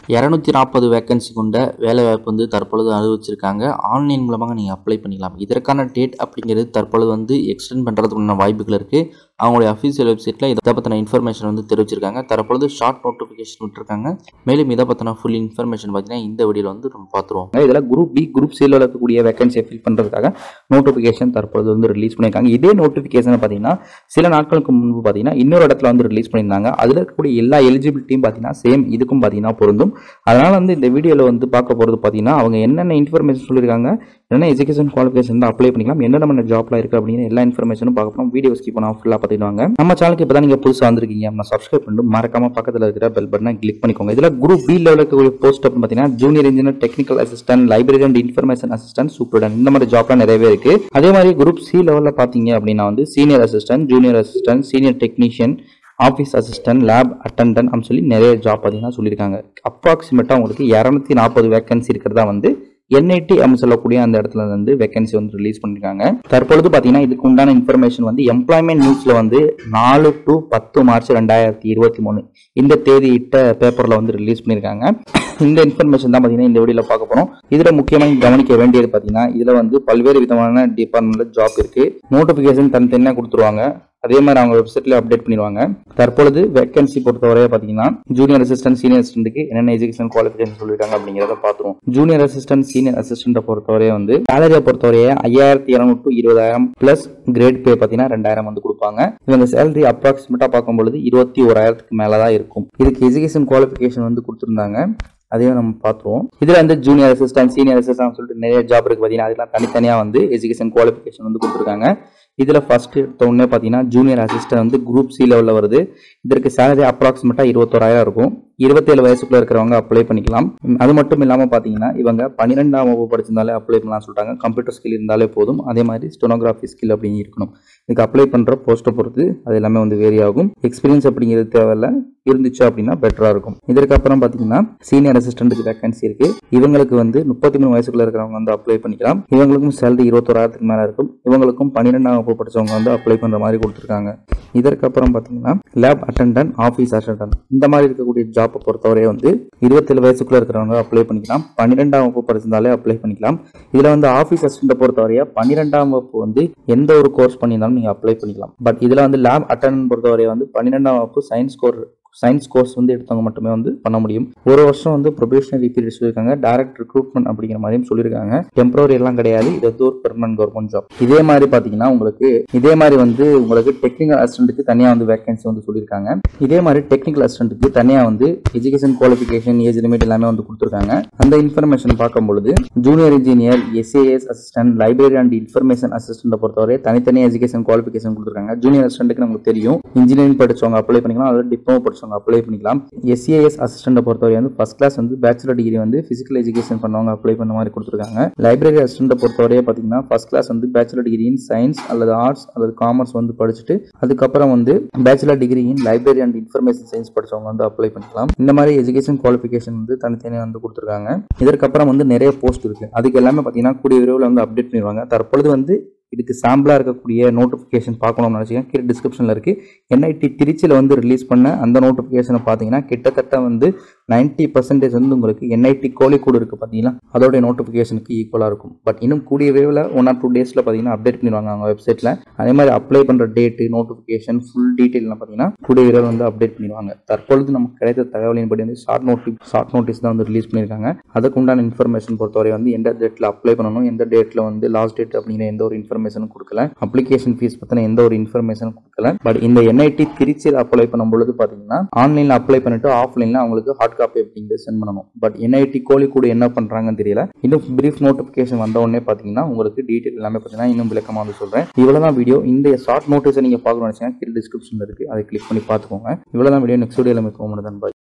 இரநூத்தி நாற்பது வேகன்சி கொண்ட வேலைவாய்ப்பு வந்து தற்பொழுது அறிவிச்சிருக்காங்க ஆன்லைன் மூலமாக நீங்கள் அப்ளை பண்ணிக்கலாம் இதற்கான டேட் அப்படிங்கிறது தற்பொழுது வந்து எக்ஸ்டெண்ட் பண்ணுறதுக்குள்ள வாய்ப்புகள் இருக்குது அவங்களுடைய அஃபீஷியல் வெப்சைட்டில் இதை பற்றின இன்ஃபர்மேஷன் வந்து தெரிவிச்சிருக்காங்க தற்பொழுது ஷார்ட் நோட்டிஃபிகேஷன் விட்டுருக்காங்க மேலும் இதை பற்றின ஃபுல் இன்ஃபர்மேஷன் பார்த்தீங்கன்னா இந்த வீடியோவில் வந்து நம்ம பார்த்துருவோம் இதில் குரூப் பி குரூப் சியில் இருக்கக்கூடிய வேகன்சியை ஃபில் பண்ணுறதுக்காக நோட்டிஃபிகேஷன் தற்பொழுது வந்து ரிலீஸ் பண்ணியிருக்காங்க இதே நோட்டிஃபிகேஷனை பார்த்தீங்கன்னா சில நாட்களுக்கு முன்பு பார்த்தீங்கன்னா இன்னொரு இடத்துல வந்து ரிலீஸ் பண்ணியிருந்தாங்க அதில் இருக்கக்கூடிய எல்லா எலிஜிபிலிட்டியும் பார்த்தீங்கன்னா சேம் இதுக்கும் பார்த்தீங்கன்னா பொருந்தும் அதனால் வந்து இந்த வீடியோவில் வந்து பார்க்க போகிறது பார்த்தீங்கன்னா அவங்க என்னென்ன இன்ஃபர்மேஷன் சொல்லியிருக்காங்க என்னென்ன எஜுகேஷன் குவாலிஃபிகேஷன் தான் அப்ளை பண்ணிக்கலாம் என்னென்ன நம்ம ஜாப்லாம் இருக்குது அப்படிங்கிற எல்லா இன்ஃபர்மேஷனும் பார்க்க போகிறோம் வீடியோ ஸ்கிப் பண்ணால் ஃபுல்லாக பார்த்துடுவாங்க நம்ம சேனலுக்கு இப்போ தான் நீங்கள் புதுசாக வந்திருக்கீங்க நம்ம சப்ஸ்கிரைப் பண்ணிட்டு மறக்காம பக்கத்தில் இருக்கிற பெல் பட்டனை கிளிக் பண்ணிக்கோங்க இதில் குரூப் பி லெவலில் இருக்கக்கூடிய போஸ்ட் அப்படின்னு பார்த்தீங்கன்னா junior engineer technical assistant library and information assistant superintendent இந்த மாதிரி ஜாப்லாம் நிறையவே இருக்கு அதே மாதிரி குரூப் சி லெவலில் பார்த்தீங்க அப்படின்னா வந்து senior assistant junior assistant senior technician office assistant lab attendant அப்படின்னு சொல்லி நிறைய ஜாப் பார்த்தீங்கன்னா சொல்லியிருக்காங்க அப்ராக்சிமேட்டாக உங்களுக்கு இரநூத்தி நாற்பது வேகன்சி இருக்கிறதா வந்து என்ஐடி அப்படின்னு சொல்லக்கூடிய அந்த இடத்துல வந்து வேகன்சி வந்து ரிலீஸ் பண்ணிருக்காங்க தற்பொழுது பார்த்தீங்கன்னா இதுக்கு உண்டான இன்ஃபர்மேஷன் வந்து எம்ப்ளாய்மெண்ட் நியூஸ்ல வந்து நாலு டு பத்து மார்ச் ரெண்டாயிரத்தி இருபத்தி மூணு இந்த தேதியிட்ட பேப்பர்ல வந்து ரிலீஸ் பண்ணியிருக்காங்க இந்த இன்ஃபர்மேஷன் தான் பார்த்தீங்கன்னா இந்த வீடியோவில் பார்க்க போகிறோம் இதில் முக்கியமாக கவனிக்க வேண்டியது பார்த்தீங்கன்னா இதில் வந்து பல்வேறு விதமான டிபார்ட்மெண்ட்ல ஜாப் இருக்கு நோட்டிஃபிகேஷன் தனித்தனியாக கொடுத்துருவாங்க அதே மாதிரி அவங்க வெப்சைட்ல அப்டேட் பண்ணிடுவாங்க தற்பொழுது வேகன்சி பொறுத்தவரைய பார்த்தீங்கன்னா ஜூனியர் அசிஸ்டன்ட் சீனியர் அசிஸ்டன்ட்டுக்கு என்னென்ன எஜுகேஷன் குவாலிஃபிகேஷன் சொல்லியிருக்காங்க அப்படிங்கிறத பார்த்துருவோம் ஜூனியர் அசிஸ்டன்ட் சீனியர் அசிஸ்டன்ட்டை பொறுத்தவரைய வந்து சேலரியை பொறுத்தவரைய ஐயாயிரத்தி இரநூறு டு இருபதாயிரம் பிளஸ் கிரேட் பே பார்த்தீங்கன்னா ரெண்டாயிரம் வந்து கொடுப்பாங்க இவங்க சேலரி அப்ராக்சிமேட்டாக பார்க்கும்பொழுது இருபத்தி ஓராயிரத்துக்கு மேலே தான் இருக்கும் இதுக்கு எஜுகேஷன் குவாலிஃபிகேஷன் வந்து கொடுத்துருந்தாங்க அதையும் நம்ம பார்த்துருவோம் இதில் வந்து ஜூனியர் அசிஸ்டன்ட் சீனியர் அசிஸ்டன்ட் சொல்லிட்டு நிறைய ஜாப் இருக்கு பார்த்தீங்கன்னா அதெல்லாம் தனித்தனியாக வந்து எஜுகேஷன் குவாலிஃபிகேஷன் வந்து கொடுத்துருக்காங்க இதில் ஃபர்ஸ்ட் எடுத்த உடனே பார்த்தீங்கன்னா ஜூனியர் அசிஸ்டன்ட் வந்து குரூப் சி லெவலில் வருது இதற்கு சேலரி அப்ராக்சிமேட்டாக இருபத்தோராயிரம் இருக்கும் இருபத்தேழு வயசுக்குள்ள இருக்கிறவங்க அப்ளை பண்ணிக்கலாம் அது மட்டும் இல்லாமல் பார்த்தீங்கன்னா இவங்க பன்னிரெண்டாம் வகுப்பு படிச்சிருந்தாலே அப்ளை பண்ணலாம் சொல்லிட்டாங்க கம்ப்யூட்டர் ஸ்கில் இருந்தாலே போதும் அதே மாதிரி ஸ்டெனோகிராஃபி ஸ்கில் அப்படின்னு இருக்கணும் இதுக்கு அப்ளை பண்ணுற போஸ்ட்டை பொறுத்து அது எல்லாமே வந்து வேரி ஆகும் எக்ஸ்பீரியன்ஸ் அப்படிங்கிறது தேவையில்ல இருந்துச்சு அப்படின்னா பெட்டராக இருக்கும் இதற்கு அப்புறம் பார்த்தீங்கன்னா சீனியர் அசிஸ்டன்ட்டுக்கு வேகன்சி இருக்கு இவங்களுக்கு வந்து முப்பத்தி மூணு வயசுக்குள்ள இருக்கிறவங்க வந்து அப்ளை பண்ணிக்கலாம் இவங்களுக்கும் சேலரி இருபத்தோராயிரத்துக்கு மேலே இருக்கும் இவங்களுக்கும் பன்னிரெண்டாம் வகுப்பு படிச்சவங்க வந்து அப்ளை பண்ணுற மாதிரி கொடுத்துருக்காங்க இதற்கு அப்புறம் பார்த்தீங்கன்னா லேப் அட்டண்டன்ட் ஆஃபீஸ் அட்டண்டன்ட் இந்த மாதிரி இருக்கக்கூடிய ஜாப்பை பொறுத்தவரை வந்து இருபத்தேழு வயசுக்குள்ள இருக்கிறவங்க அப்ளை பண்ணிக்கலாம் பன்னிரெண்டாம் வகுப்பு படிச்சிருந்தாலே அப்ளை பண்ணிக்கலாம் இதில் வந்து ஆஃபீஸ் அசிஸ்டன்ட்டை பொறுத்தவரைய பன்னிரெண்டாம் வகுப்பு வந்து எந்த ஒரு கோர்ஸ் பண்ணியிருந்தாலும் நீங்கள் அப்ளை பண்ணிக்கலாம் பட் இதில் வந்து லேப் அட்டண்டன்ட் பொறுத்தவரை வந்து பன்னிரெண்டாம் வகுப்பு சயின்ஸ் கோர் சயின்ஸ் கோர்ஸ் வந்து எடுத்தவங்க மட்டுமே வந்து பண்ண முடியும் ஒரு வருஷம் வந்து ப்ரொபேஷனரி பீரியட் சொல்லியிருக்காங்க டைரக்ட் ரெக்ரூட்மெண்ட் அப்படிங்கிற மாதிரியும் சொல்லியிருக்காங்க டெம்பரரி எல்லாம் கிடையாது இது வந்து ஒரு பெர்மனன்ட் கவர்மெண்ட் ஜாப் இதே மாதிரி பார்த்தீங்கன்னா உங்களுக்கு இதே மாதிரி வந்து உங்களுக்கு டெக்னிக்கல் அசிஸ்டன்ட்டுக்கு தனியாக வந்து வேகன்சி வந்து சொல்லியிருக்காங்க இதே மாதிரி டெக்னிக்கல் அசிஸ்டன்ட்டுக்கு தனியாக வந்து எஜுகேஷன் குவாலிஃபிகேஷன் ஏஜ் லிமிட் எல்லாமே வந்து கொடுத்துருக்காங்க அந்த இன்ஃபர்மேஷன் பார்க்கும் பொழுது junior engineer SAS assistant library and information assistant பொறுத்தவரை தனித்தனி எஜுகேஷன் குவாலிஃபிகேஷன் கொடுத்துருக்காங்க ஜூனியர் அசிஸ்டன்ட்டுக்கு நமக்கு தெரியும் இன்ஜினியரிங் படிச்சவங்க அப்ளை பண்ணிக்கலாம் அதாவது டிப்ளமோ படிச்சவங்க அப்ளை பண்ணிக்கலாம் எஸ்ஏஎஸ் அசிஸ்டன்ட் பொறுத்தவரை வந்து ஃபர்ஸ்ட் கிளாஸ் வந்து பேச்சுலர் டிகிரி வந்து பிசிக்கல் எஜுகேஷன் பண்ணவங்க அப்ளை பண்ண மாதிரி கொடுத்துருக்காங்க லைப்ரரி அசிஸ்டன்ட் பொறுத்தவரையே பார்த்தீங்கன்னா ஃபர்ஸ்ட் கிளாஸ் வந்து பேச்சுலர் டிகிரி இன் சயின்ஸ் அல்லது ஆர்ட்ஸ் அல்லது காமர்ஸ் வந்து படிச்சுட்டு அதுக்கப்புறம் வந்து bachelor degree in library and information science படிச்சவங்க வந்து அப்ளை பண்ணிக்கலாம் இந்த மாதிரி எஜுகேஷன் குவாலிஃபிகேஷன் வந்து தனித்தனியாக வந்து கொடுத்துருக்காங்க இதற்கப்புறம் வந்து நிறைய போஸ்ட் இருக்கு அதுக்கு எல்லாமே பார்த்தீங்கன்னா கூடிய விரைவில் வந்து அப்டேட் பண்ணிடுவாங்க தற்பொழுது வந்து இதுக்கு சாம்பிளாக இருக்கக்கூடிய நோட்டிஃபிகேஷன் பார்க்கணும்னு நினச்சிங்கன்னா கீழே டிஸ்கிரிப்ஷனில் இருக்குது என்ஐடி திருச்சியில் வந்து ரிலீஸ் பண்ண அந்த நோட்டிஃபிகேஷனை பார்த்தீங்கன்னா கிட்டத்தட்ட வந்து நைன்ட்டி பர்சன்டேஜ் வந்து உங்களுக்கு என்ஐடி கோழிக்கூடு இருக்குது பார்த்தீங்கன்னா அதோடைய நோட்டிஃபிகேஷனுக்கு ஈக்குவலாக இருக்கும் பட் இன்னும் கூடிய விரைவில் ஒன் ஆர் டூ டேஸில் பார்த்தீங்கன்னா அப்டேட் பண்ணிடுவாங்க அவங்க வெப்சைட்டில் அதே மாதிரி அப்ளை பண்ணுற டேட்டு நோட்டிஃபிகேஷன் ஃபுல் டீட்டெயிலாம் பார்த்தீங்கன்னா கூடிய விரைவில் வந்து அப்டேட் பண்ணிடுவாங்க தற்பொழுது நமக்கு கிடைத்த தகவலின்படி வந்து ஷார்ட் நோட்டி ஷார்ட் நோட்டீஸ் தான் வந்து ரிலீஸ் பண்ணியிருக்காங்க அதுக்கு உண்டான இன்ஃபர்மேஷன் பொறுத்தவரை வந்து எந்த டேட்டில் அப்ளை பண்ணணும் எந்த டேட்டில் வந்து லாஸ்ட் டேட் அப்படிங்கிற எந்த ஒரு இன்ஃபர்மேஷனும் கொடுக்கல அப்ளிகேஷன் ஃபீஸ் பற்றின எந்த ஒரு இன்ஃபர்மேஷனும் கொடுக்கல பட் இந்த என்ஐடி திருச்சியில் அப்ளை பண்ணும் பொழுது பார்த்தீங்கன்னா ஆன்லைனில் அப்ளை பண்ணிட்டு ஆஃப்லைனில் அவங்களுக்கு ஹார்ட் காப்பி அப்படிங்கிறது சென்ட் பண்ணணும் பட் என்ஐடி கோழிக்கூடு என்ன பண்ணுறாங்கன்னு தெரியல இன்னும் பிரீஃப் நோட்டிஃபிகேஷன் வந்த உடனே பார்த்தீங்கன்னா உங்களுக்கு டீட்டெயில் எல்லாமே பார்த்தீங்கன்னா இன்னும் விளக்கமாக வந்து சொல்கிறேன் இவ்வளோ தான் வீடியோ இந்த ஷார்ட் நோட்டீஸை நீங்கள் பார்க்கணும்னு நினச்சிங்கன்னா கீழே டிஸ்கிரிப்ஷனில் இருக்குது அதை கிளிக் பண்ணி பார்த்துக்கோங்க இவ்வளோ தான் வீடியோ நெக்ஸ்ட் வீடியோவில் மிகவும் பாய்